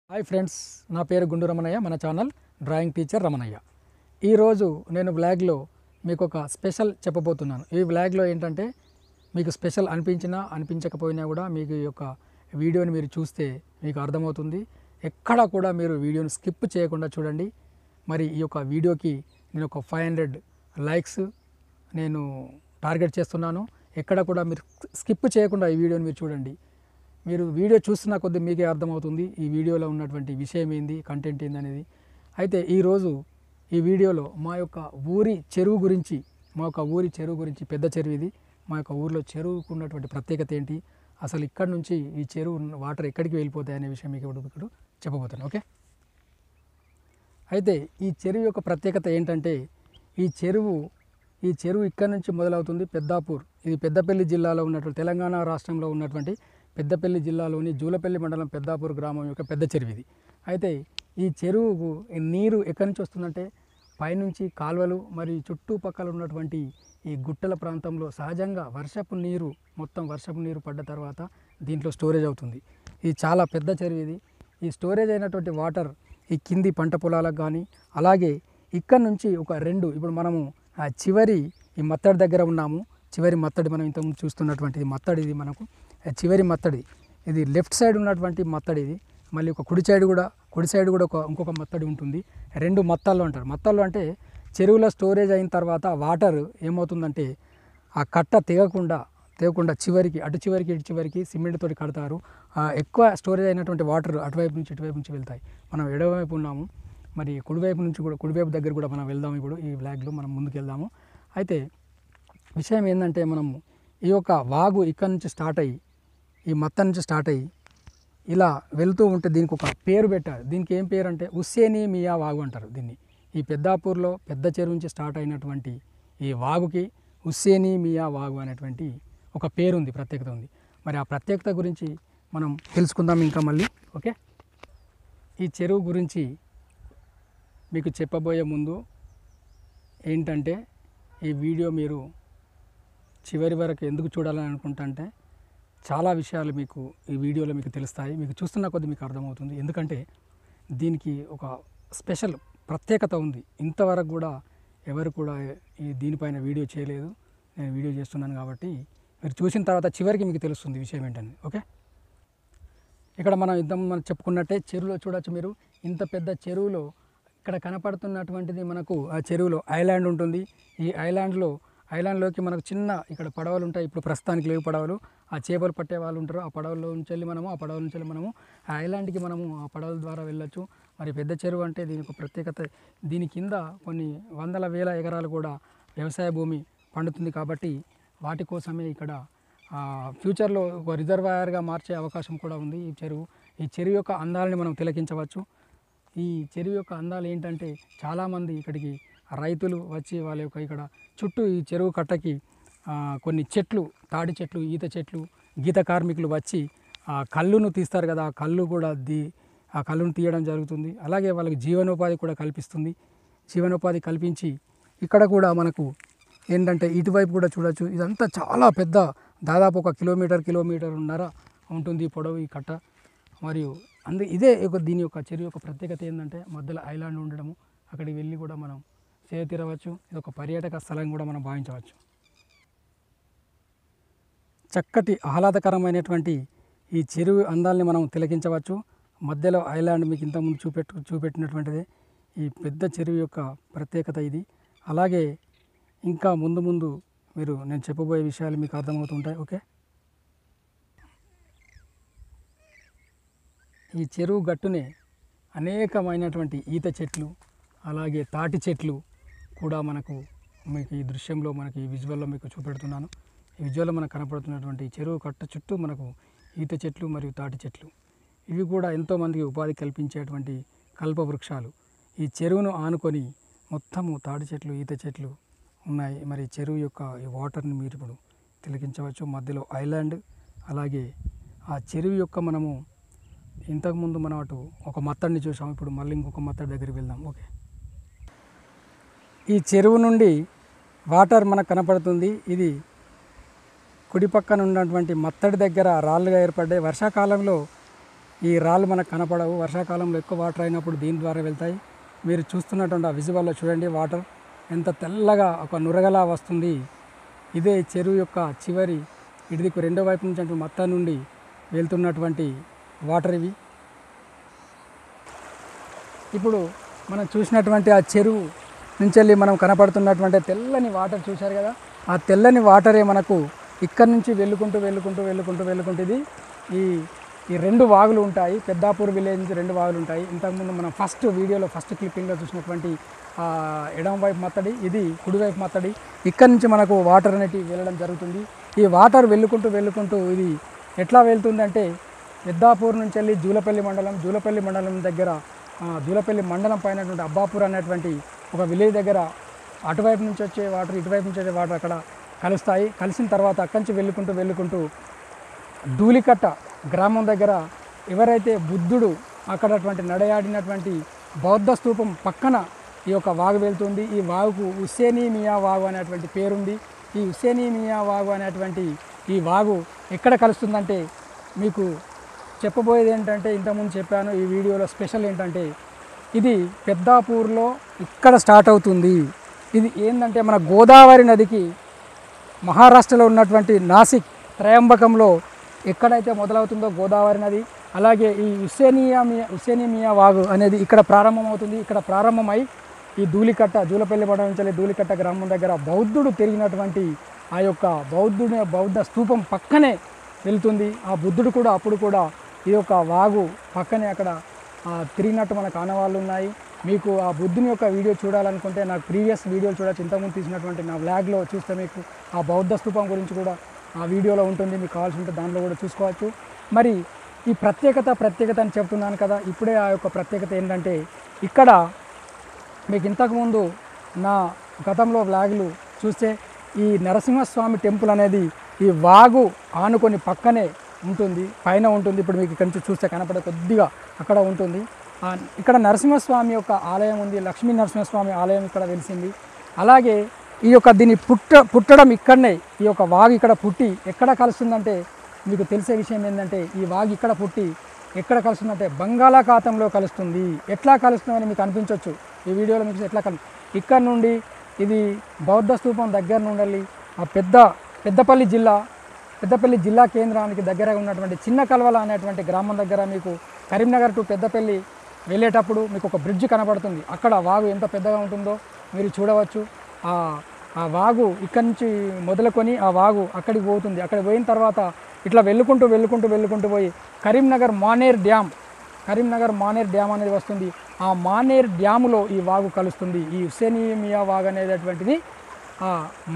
hi friends నా పేరు గుండు రమణయ్య మన ఛానల్ డ్రాయింగ్ టీచర్ రమణయ్య ఈరోజు నేను బ్లాగ్లో మీకు ఒక స్పెషల్ చెప్పబోతున్నాను ఈ బ్లాగ్లో ఏంటంటే మీకు స్పెషల్ అనిపించినా అనిపించకపోయినా కూడా మీకు ఈ యొక్క వీడియోని మీరు చూస్తే మీకు అర్థమవుతుంది ఎక్కడా కూడా మీరు వీడియోని స్కిప్ చేయకుండా చూడండి మరి ఈ యొక్క వీడియోకి నేను ఒక ఫైవ్ హండ్రెడ్ లైక్స్ నేను టార్గెట్ చేస్తున్నాను ఎక్కడ కూడా మీరు స్కిప్ చేయకుండా ఈ వీడియోని మీరు చూడండి మీరు వీడియో చూస్తున్న కొద్దీ మీకే అర్థమవుతుంది ఈ వీడియోలో ఉన్నటువంటి విషయం ఏంది కంటెంట్ ఏంది అనేది అయితే ఈరోజు ఈ వీడియోలో మా యొక్క ఊరి చెరువు గురించి మా యొక్క ఊరి చెరువు గురించి పెద్ద చెరువు ఇది మా యొక్క ఊరిలో చెరువుకు ఉన్నటువంటి ప్రత్యేకత ఏంటి అసలు ఇక్కడ నుంచి ఈ చెరువు వాటర్ ఎక్కడికి వెళ్ళిపోతాయి అనే విషయం మీకు ఇప్పుడు ఇప్పుడు చెప్పబోతాను ఓకే అయితే ఈ చెరువు యొక్క ప్రత్యేకత ఏంటంటే ఈ చెరువు ఈ చెరువు ఇక్కడ నుంచి మొదలవుతుంది పెద్దాపూర్ ఇది పెద్దపల్లి జిల్లాలో ఉన్నటువంటి తెలంగాణ రాష్ట్రంలో ఉన్నటువంటి పెద్దపల్లి జిల్లాలోని జూలపల్లి మండలం పెద్దాపూర్ గ్రామం యొక్క పెద్ద చెరువు ఇది అయితే ఈ చెరువుకు ఈ నీరు ఎక్కడి నుంచి వస్తుందంటే పైనుంచి కాలువలు మరియు చుట్టుపక్కల ఉన్నటువంటి ఈ గుట్టల ప్రాంతంలో సహజంగా వర్షపు నీరు మొత్తం వర్షపు నీరు పడ్డ తర్వాత దీంట్లో స్టోరేజ్ అవుతుంది ఇది చాలా పెద్ద చెరువు ఇది ఈ స్టోరేజ్ అయినటువంటి వాటర్ ఈ కింది పంట పొలాలకు కానీ అలాగే ఇక్కడ నుంచి ఒక రెండు ఇప్పుడు మనము ఆ చివరి ఈ మత్తడి దగ్గర ఉన్నాము చివరి మత్తడి మనం ఇంతకుముందు చూస్తున్నటువంటిది మత్తడి ఇది మనకు ఆ చివరి మత్తడి ఇది లెఫ్ట్ సైడ్ ఉన్నటువంటి మత్తడి ఇది మళ్ళీ ఒక కుడి సైడ్ కూడా కుడి సైడ్ కూడా ఒక ఇంకొక మత్తడి ఉంటుంది రెండు మత్తాల్లో అంటారు మత్తాల్లో అంటే చెరువులో స్టోరేజ్ అయిన తర్వాత వాటర్ ఏమవుతుందంటే ఆ కట్ట తెగకుండా తెగకుండా చివరికి అటు చివరికి ఇటు చివరికి సిమెంట్ తోటి కడతారు ఆ ఎక్కువ స్టోరేజ్ అయినటువంటి వాటర్ అటువైపు నుంచి ఇటువైపు నుంచి వెళ్తాయి మనం ఎడవైపు ఉన్నాము మరి కుడివైపు నుంచి కూడా కుడివైపు దగ్గర కూడా మనం వెళ్దాం ఇప్పుడు ఈ బ్లాగ్లో మనం ముందుకు వెళ్దాము అయితే విషయం ఏంటంటే మనము ఈ యొక్క వాగు ఇక్కడ నుంచి స్టార్ట్ అయ్యి ఈ మత్త నుంచి స్టార్ట్ అయ్యి ఇలా వెళ్తూ ఉంటే దీనికి ఒక పేరు పెట్టారు దీనికి ఏం పేరు అంటే హుస్సేని మియా వాగు అంటారు దీన్ని ఈ పెద్దాపూర్లో పెద్ద చెరువు నుంచి స్టార్ట్ అయినటువంటి ఈ వాగుకి హుస్సేని మియా వాగు అనేటువంటి ఒక పేరు ఉంది ప్రత్యేకత ఉంది మరి ఆ ప్రత్యేకత గురించి మనం తెలుసుకుందాం ఇంకా మళ్ళీ ఓకే ఈ చెరువు గురించి మీకు చెప్పబోయే ముందు ఏంటంటే ఈ వీడియో మీరు చివరి వరకు ఎందుకు చూడాలని అనుకుంటుంటే చాలా విషయాలు మీకు ఈ వీడియోలో మీకు తెలుస్తాయి మీకు చూస్తున్న కొద్దీ మీకు అర్థమవుతుంది ఎందుకంటే దీనికి ఒక స్పెషల్ ప్రత్యేకత ఉంది ఇంతవరకు కూడా ఎవరు కూడా ఈ దీనిపైన వీడియో చేయలేదు నేను వీడియో చేస్తున్నాను కాబట్టి మీరు చూసిన తర్వాత చివరికి మీకు తెలుస్తుంది విషయం ఏంటని ఓకే ఇక్కడ మనం ఇద్దాం మనం చెప్పుకున్నట్టే చెరువులో చూడొచ్చు మీరు ఇంత పెద్ద చెరువులో ఇక్కడ కనపడుతున్నటువంటిది మనకు ఆ చెరువులో ఐలాండ్ ఉంటుంది ఈ ఐలాండ్లో ఐలాండ్లోకి మనకు చిన్న ఇక్కడ పడవలు ఉంటాయి ఇప్పుడు ప్రస్తుతానికి లేవు పడవలు ఆ చేపలు పట్టే వాళ్ళు ఉంటారు ఆ పడవల్లో నుంచి వెళ్ళి మనము ఆ పడవల నుంచి వెళ్ళి మనము ఆ ఐలాండ్కి మనము ఆ పడవల ద్వారా వెళ్ళొచ్చు మరి పెద్ద చెరువు అంటే దీనికి ఒక ప్రత్యేకత దీని కింద కొన్ని వందల వేల ఎకరాలు కూడా వ్యవసాయ భూమి పండుతుంది కాబట్టి వాటి కోసమే ఇక్కడ ఆ, ఫ్యూచర్లో ఒక రిజర్వాయర్గా మార్చే అవకాశం కూడా ఉంది ఈ చెరువు ఈ చెరువు యొక్క అందాలని మనం తిలకించవచ్చు ఈ చెరువు యొక్క అందాలు ఏంటంటే చాలామంది ఇక్కడికి రైతులు వచ్చి వాళ్ళ యొక్క ఇక్కడ చుట్టూ ఈ చెరువు కట్టకి ఆ, కొన్ని చెట్లు తాడి చెట్లు ఈత చెట్లు గీత కార్మికులు వచ్చి ఆ కళ్ళును తీస్తారు కదా ఆ కళ్ళు కూడా దీ ఆ కళ్ళును తీయడం జరుగుతుంది అలాగే వాళ్ళకి జీవనోపాధి కూడా కల్పిస్తుంది జీవనోపాధి కల్పించి ఇక్కడ కూడా మనకు ఏంటంటే ఇటువైపు కూడా చూడొచ్చు ఇదంతా చాలా పెద్ద దాదాపు ఒక కిలోమీటర్ కిలోమీటర్న్నర ఉంటుంది ఈ పొడవు ఈ కట్ట మరియు అందు ఇదే ఒక దీని యొక్క చెరువు యొక్క ప్రత్యేకత ఏంటంటే మధ్యలో ఐలాండ్ ఉండడము అక్కడికి వెళ్ళి కూడా మనం సేద తీరవచ్చు ఇది ఒక పర్యాటక స్థలం కూడా మనం భావించవచ్చు చక్కటి ఆహ్లాదకరమైనటువంటి ఈ చెరువు అందాల్ని మనం తిలకించవచ్చు మధ్యలో ఐలాండ్ మీకు ఇంతకుముందు చూపెట్టు చూపెట్టినటువంటిదే ఈ పెద్ద చెరువు యొక్క ప్రత్యేకత ఇది అలాగే ఇంకా ముందు ముందు మీరు నేను చెప్పబోయే విషయాలు మీకు అర్థమవుతుంటాయి ఓకే ఈ చెరువు గట్టునే అనేకమైనటువంటి ఈత చెట్లు అలాగే తాటి చెట్లు కూడా మనకు మీకు ఈ దృశ్యంలో మనకి ఈ విజువల్లో మీకు చూపెడుతున్నాను ఈ విజువల్లో మనకు కనపడుతున్నటువంటి ఈ చెరువు కట్ట చుట్టూ మనకు ఈత చెట్లు మరియు తాటి చెట్లు ఇవి కూడా ఎంతోమందికి ఉపాధి కల్పించేటువంటి కల్ప వృక్షాలు ఈ చెరువును ఆనుకొని మొత్తము తాటి చెట్లు ఈత చెట్లు ఉన్నాయి మరి చెరువు యొక్క ఈ వాటర్ని మీరు ఇప్పుడు తిలకించవచ్చు మధ్యలో ఐలాండ్ అలాగే ఆ చెరువు యొక్క మనము ఇంతకుముందు మనం అటు ఒక మత్తడిని చూసాం ఇప్పుడు మళ్ళీ ఇంకొక మత్తడి దగ్గరికి వెళ్దాం ఓకే ఈ చెరువు నుండి వాటర్ మనకు కనపడుతుంది ఇది కుడి పక్కన ఉన్నటువంటి మత్తడి దగ్గర రాళ్ళుగా ఏర్పడ్డాయి వర్షాకాలంలో ఈ రాళ్ళు మనకు కనపడవు వర్షాకాలంలో ఎక్కువ వాటర్ అయినప్పుడు దీని ద్వారా వెళ్తాయి మీరు చూస్తున్నటువంటి ఆ విజువల్లో చూడండి వాటర్ ఎంత తెల్లగా ఒక నురగలా వస్తుంది ఇదే చెరువు యొక్క చివరి ఇటుదిక్కు రెండో వైపు నుంచి అంటే మత్త నుండి వెళ్తున్నటువంటి వాటర్ ఇవి ఇప్పుడు మనం చూసినటువంటి ఆ చెరువు నుంచి వెళ్ళి మనం కనపడుతున్నటువంటి తెల్లని వాటర్ చూశారు కదా ఆ తెల్లని వాటరే మనకు ఇక్కడి నుంచి వెళ్ళుకుంటూ వెళ్ళుకుంటూ వెళ్ళుకుంటూ వెళ్ళుకుంటూ ఇది ఈ ఈ రెండు వాగులు ఉంటాయి పెద్దాపూర్ విలేజ్ నుంచి రెండు వాగులు ఉంటాయి ఇంతకుముందు మనం ఫస్ట్ వీడియోలో ఫస్ట్ క్లిప్పింగ్లో చూసినటువంటి ఆ ఎడమ వైపు మత్తడి ఇది కుడివైపు మత్తడి ఇక్కడి నుంచి మనకు వాటర్ అనేటివి వెళ్ళడం జరుగుతుంది ఈ వాటర్ వెళ్ళుకుంటూ వెళ్ళుకుంటూ ఇది ఎట్లా వెళ్తుందంటే పెద్దాపూర్ నుంచి వెళ్ళి జూలపల్లి మండలం జూలపల్లి మండలం దగ్గర ఆ, జూలపల్లి మండలం పైన అబ్బాపూర్ అనేటువంటి ఒక విలేజ్ దగ్గర అటువైపు నుంచి వచ్చే వాటర్ ఇటువైపు నుంచి వచ్చే వాటర్ అక్కడ కలుస్తాయి కలిసిన తర్వాత అక్కడి నుంచి వెళ్ళుకుంటూ వెళ్ళుకుంటూ ధూళికట్ట గ్రామం దగ్గర ఎవరైతే బుద్ధుడు అక్కడ అటువంటి నడయాడినటువంటి బౌద్ధ స్తూపం పక్కన ఈ యొక్క వాగు వెళ్తుంది ఈ వాగుకు హుస్సేనీ మియా వాగు అనేటువంటి పేరుంది ఈ హుస్సేనీ మియా వాగు అనేటువంటి ఈ వాగు ఎక్కడ కలుస్తుందంటే మీకు చెప్పబోయేది ఏంటంటే ఇంతకుముందు చెప్పాను ఈ వీడియోలో స్పెషల్ ఏంటంటే ఇది పెద్దాపూర్లో ఇక్కడ స్టార్ట్ అవుతుంది ఇది ఏంటంటే మన గోదావరి నదికి మహారాష్ట్రలో ఉన్నటువంటి నాసిక్ త్రయంబకంలో ఎక్కడైతే మొదలవుతుందో గోదావరి నది అలాగే ఈ హుస్సేనియా మియా హుస్సేనిమియా వాగు అనేది ఇక్కడ ప్రారంభమవుతుంది ఇక్కడ ప్రారంభమై ఈ ధూళికట్ట జూలపల్లి మండలం నుంచి వెళ్ళి ధూళికట్ట గ్రామం దగ్గర బౌద్ధుడు తిరిగినటువంటి ఆ యొక్క బౌద్ధుడి బౌద్ధ స్తూపం పక్కనే వెళ్తుంది ఆ బుద్ధుడు కూడా అప్పుడు కూడా ఈ యొక్క వాగు పక్కనే అక్కడ ఆ, తిరిగినట్టు మనకు ఆనవాళ్ళు ఉన్నాయి మీకు ఆ బుద్ధుని యొక్క వీడియో చూడాలనుకుంటే నాకు ప్రీవియస్ వీడియోలు చూడొచ్చు ఇంతకుముందు తీసినటువంటి నా వ్లాగ్లో చూస్తే మీకు ఆ బౌద్ధ స్తూపం గురించి కూడా ఆ వీడియోలో ఉంటుంది మీకు కావాల్సి ఉంటే దాంట్లో కూడా చూసుకోవచ్చు మరి ఈ ప్రత్యేకత ప్రత్యేకత అని చెప్తున్నాను కదా ఇప్పుడే ఆ యొక్క ప్రత్యేకత ఏంటంటే ఇక్కడ మీకు ఇంతకుముందు నా గతంలో వ్లాగులు చూస్తే ఈ నరసింహస్వామి టెంపుల్ అనేది ఈ వాగు ఆనుకొని పక్కనే ఉంటుంది పైన ఉంటుంది ఇప్పుడు మీకు ఇక్కడి నుంచి చూస్తే కనపడే కొద్దిగా అక్కడ ఉంటుంది ఆ, ఇక్కడ నరసింహస్వామి యొక్క ఆలయం ఉంది లక్ష్మీ నరసింహస్వామి ఆలయం ఇక్కడ వెలిసింది అలాగే ఈ యొక్క దీని పుట్ట పుట్టడం ఇక్కడనే ఈ యొక్క వాగు ఇక్కడ పుట్టి ఎక్కడ కలుస్తుందంటే మీకు తెలిసే విషయం ఏంటంటే ఈ వాగు ఇక్కడ పుట్టి ఎక్కడ కలుస్తుందంటే బంగాళాఖాతంలో కలుస్తుంది ఎట్లా కలుస్తుందని మీకు అనిపించవచ్చు ఈ వీడియోలో మీకు ఎట్లా కలు ఇక్కడ నుండి ఇది బౌద్ధ స్తూపం దగ్గర నుండి ఆ పెద్ద పెద్దపల్లి జిల్లా పెద్దపల్లి జిల్లా కేంద్రానికి దగ్గరగా ఉన్నటువంటి చిన్న కల్వల అనేటువంటి గ్రామం దగ్గర మీకు కరీంనగర్ టు పెద్దపల్లి వెళ్ళేటప్పుడు మీకు ఒక బ్రిడ్జ్ కనబడుతుంది అక్కడ వాగు ఎంత పెద్దగా ఉంటుందో మీరు చూడవచ్చు ఆ ఆ వాగు ఇక్కడి నుంచి మొదలుకొని ఆ వాగు అక్కడికి పోతుంది అక్కడికి పోయిన తర్వాత ఇట్లా వెళ్ళుకుంటూ వెళ్ళుకుంటూ వెళ్ళుకుంటూ పోయి కరీంనగర్ మానేర్ డ్యామ్ కరీంనగర్ మానేర్ డ్యామ్ అనేది వస్తుంది ఆ మానేర్ డ్యాములో ఈ వాగు కలుస్తుంది ఈ హుసేనియా వాగు అనేటటువంటిది ఆ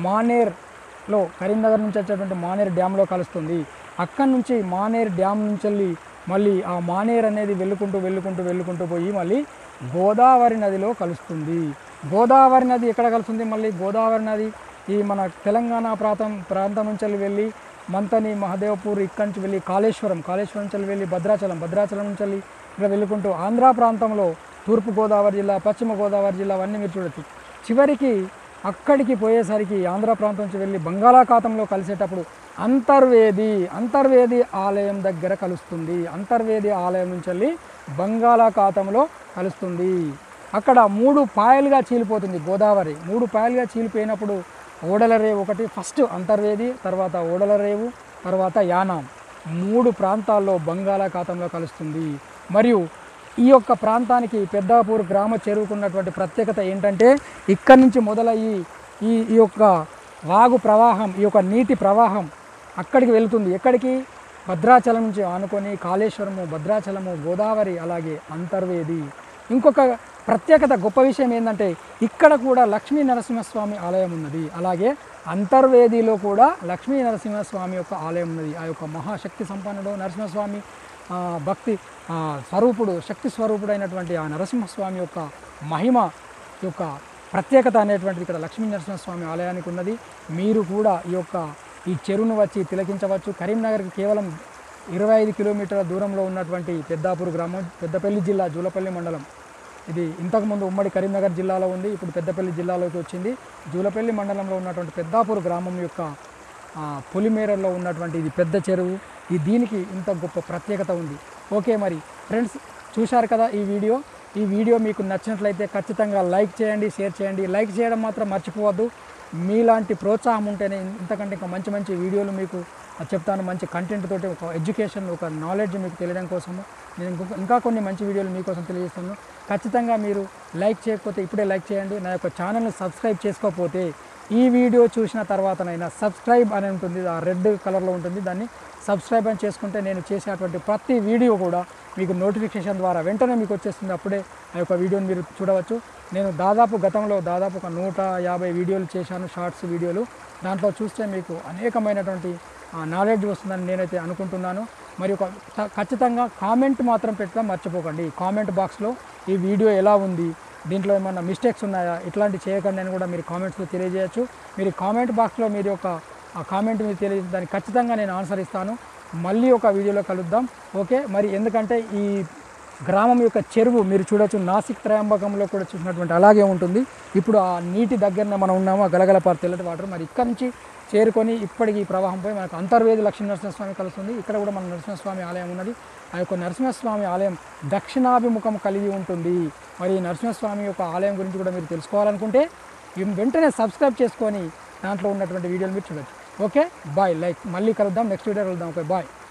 మానేర్లో కరీంనగర్ నుంచి వచ్చేటువంటి మానేర్ డ్యామ్లో కలుస్తుంది అక్కడి నుంచి మానేర్ డ్యామ్ నుంచి వెళ్ళి మళ్ళీ ఆ మానేర్ అనేది వెళ్ళుకుంటూ వెళ్ళుకుంటూ వెళ్ళుకుంటూ పోయి మళ్ళీ గోదావరి నదిలో కలుస్తుంది గోదావరి నది ఎక్కడ కలుస్తుంది మళ్ళీ గోదావరి నది ఈ మన తెలంగాణ ప్రాంతం ప్రాంతం నుంచి వెళ్ళి వెళ్ళి మంతని మహదేవపూర్ ఇక్కడి నుంచి వెళ్ళి కాళేశ్వరం కాళేశ్వరం నుంచి వెళ్ళి వెళ్ళి భద్రాచలం భద్రాచలం నుంచి వెళ్ళి ఇక్కడ వెళ్ళుకుంటూ ఆంధ్ర ప్రాంతంలో తూర్పు గోదావరి జిల్లా పశ్చిమ గోదావరి జిల్లా అవన్నీ మీరు చూడొచ్చు చివరికి అక్కడికి పోయేసరికి ఆంధ్ర ప్రాంతం నుంచి వెళ్ళి బంగాళాఖాతంలో కలిసేటప్పుడు అంతర్వేది అంతర్వేది ఆలయం దగ్గర కలుస్తుంది అంతర్వేది ఆలయం నుంచి వెళ్ళి బంగాళాఖాతంలో కలుస్తుంది అక్కడ మూడు పాయలుగా చీలిపోతుంది గోదావరి మూడు పాయలుగా చీలిపోయినప్పుడు ఓడల రేవు ఒకటి ఫస్ట్ అంతర్వేది తర్వాత ఓడల రేవు తర్వాత యానాం మూడు ప్రాంతాల్లో బంగాళాఖాతంలో కలుస్తుంది మరియు ఈ యొక్క ప్రాంతానికి పెద్దాపూర్ గ్రామ చేరుకున్నటువంటి ప్రత్యేకత ఏంటంటే ఇక్కడి నుంచి మొదలయ్యి ఈ ఈ యొక్క వాగు ప్రవాహం ఈ యొక్క నీటి ప్రవాహం అక్కడికి వెళ్తుంది ఎక్కడికి భద్రాచలం నుంచి ఆనుకొని కాళేశ్వరము భద్రాచలము గోదావరి అలాగే అంతర్వేది ఇంకొక ప్రత్యేకత గొప్ప విషయం ఏంటంటే ఇక్కడ కూడా లక్ష్మీ నరసింహస్వామి ఆలయం ఉన్నది అలాగే అంతర్వేదిలో కూడా లక్ష్మీ నరసింహస్వామి యొక్క ఆలయం ఉన్నది ఆ యొక్క మహాశక్తి సంపన్నుడు నరసింహస్వామి ఆ, భక్తి ఆ, స్వరూపుడు శక్తి స్వరూపుడైనటువంటి ఆ నరసింహస్వామి యొక్క మహిమ యొక్క ప్రత్యేకత అనేటువంటిది ఇక్కడ లక్ష్మీ నరసింహస్వామి ఆలయానికి ఉన్నది మీరు కూడా ఈ యొక్క ఈ చెరువును వచ్చి తిలకించవచ్చు కరీంనగర్కి కేవలం ఇరవై ఐదు కిలోమీటర్ల దూరంలో ఉన్నటువంటి పెద్దాపూర్ గ్రామం పెద్దపల్లి జిల్లా జూలపల్లి మండలం ఇది ఇంతకుముందు ఉమ్మడి కరీంనగర్ జిల్లాలో ఉంది ఇప్పుడు పెద్దపల్లి జిల్లాలోకి వచ్చింది జూలపల్లి మండలంలో ఉన్నటువంటి పెద్దాపూర్ గ్రామం యొక్క ఆ, పొలిమేరల్లో ఉన్నటువంటి ఇది పెద్ద చెరువు ఈ దీనికి ఇంత గొప్ప ప్రత్యేకత ఉంది ఓకే మరి ఫ్రెండ్స్ చూశారు కదా ఈ వీడియో ఈ వీడియో మీకు నచ్చినట్లయితే ఖచ్చితంగా లైక్ చేయండి షేర్ చేయండి లైక్ చేయడం మాత్రం మర్చిపోవద్దు మీలాంటి ప్రోత్సాహం ఉంటేనే ఇంతకంటే ఇంకా మంచి మంచి వీడియోలు మీకు చెప్తాను మంచి కంటెంట్ తోటి ఒక ఎడ్యుకేషన్ ఒక నాలెడ్జ్ మీకు తెలియడం కోసము నేను ఇంకొక ఇంకా కొన్ని మంచి వీడియోలు మీకోసం తెలియజేస్తున్నాను ఖచ్చితంగా మీరు లైక్ చేయకపోతే ఇప్పుడే లైక్ చేయండి నా యొక్క ఛానల్ని సబ్స్క్రైబ్ చేసుకోకపోతే ఈ వీడియో చూసిన తర్వాతనైనా సబ్స్క్రైబ్ అని ఉంటుంది ఆ రెడ్ కలర్లో ఉంటుంది దాన్ని సబ్స్క్రైబ్ అని చేసుకుంటే నేను చేసేటువంటి ప్రతి వీడియో కూడా మీకు నోటిఫికేషన్ ద్వారా వెంటనే మీకు వచ్చేస్తుంది అప్పుడే ఆ యొక్క వీడియోని మీరు చూడవచ్చు నేను దాదాపు గతంలో దాదాపు ఒక నూట యాభై వీడియోలు చేశాను షార్ట్స్ వీడియోలు దాంట్లో చూస్తే మీకు అనేకమైనటువంటి నాలెడ్జ్ వస్తుందని నేనైతే అనుకుంటున్నాను మరి ఒక త- ఖచ్చితంగా కామెంట్ మాత్రం పెట్టడం మర్చిపోకండి కామెంట్ బాక్స్లో ఈ వీడియో ఎలా ఉంది దీంట్లో ఏమన్నా మిస్టేక్స్ ఉన్నాయా ఇట్లాంటి చేయకండి అని కూడా మీరు కామెంట్స్లో తెలియజేయచ్చు మీరు కామెంట్ బాక్స్లో మీరు ఒక ఆ కామెంట్ మీరు తెలియజేసి దానికి ఖచ్చితంగా నేను ఆన్సర్ ఇస్తాను మళ్ళీ ఒక వీడియోలో కలుద్దాం ఓకే మరి ఎందుకంటే ఈ గ్రామం యొక్క చెరువు మీరు చూడొచ్చు నాసిక్ త్రయంబకంలో కూడా చూసినటువంటి అలాగే ఉంటుంది ఇప్పుడు ఆ నీటి దగ్గరనే మనం ఉన్నాము ఆ గలగలపారు తెల్లటి వాటర్ మరి ఇక్కడ నుంచి చేరుకొని ఇప్పటికి ఈ ప్రవాహం పోయి మనకు అంతర్వేది లక్ష్మీ నరసింహస్వామి కలుస్తుంది ఇక్కడ కూడా మన నరసింహస్వామి ఆలయం ఉన్నది ఆ యొక్క నరసింహస్వామి ఆలయం దక్షిణాభిముఖం కలిగి ఉంటుంది మరి ఈ నరసింహస్వామి యొక్క ఆలయం గురించి కూడా మీరు తెలుసుకోవాలనుకుంటే ఈ- వెంటనే సబ్స్క్రైబ్ చేసుకొని దాంట్లో ఉన్నటువంటి వీడియోలు మీరు చూడొచ్చు ఓకే బాయ్ లైక్ మళ్ళీ కలుద్దాం నెక్స్ట్ వీడియో కలుద్దాం ఓకే బాయ్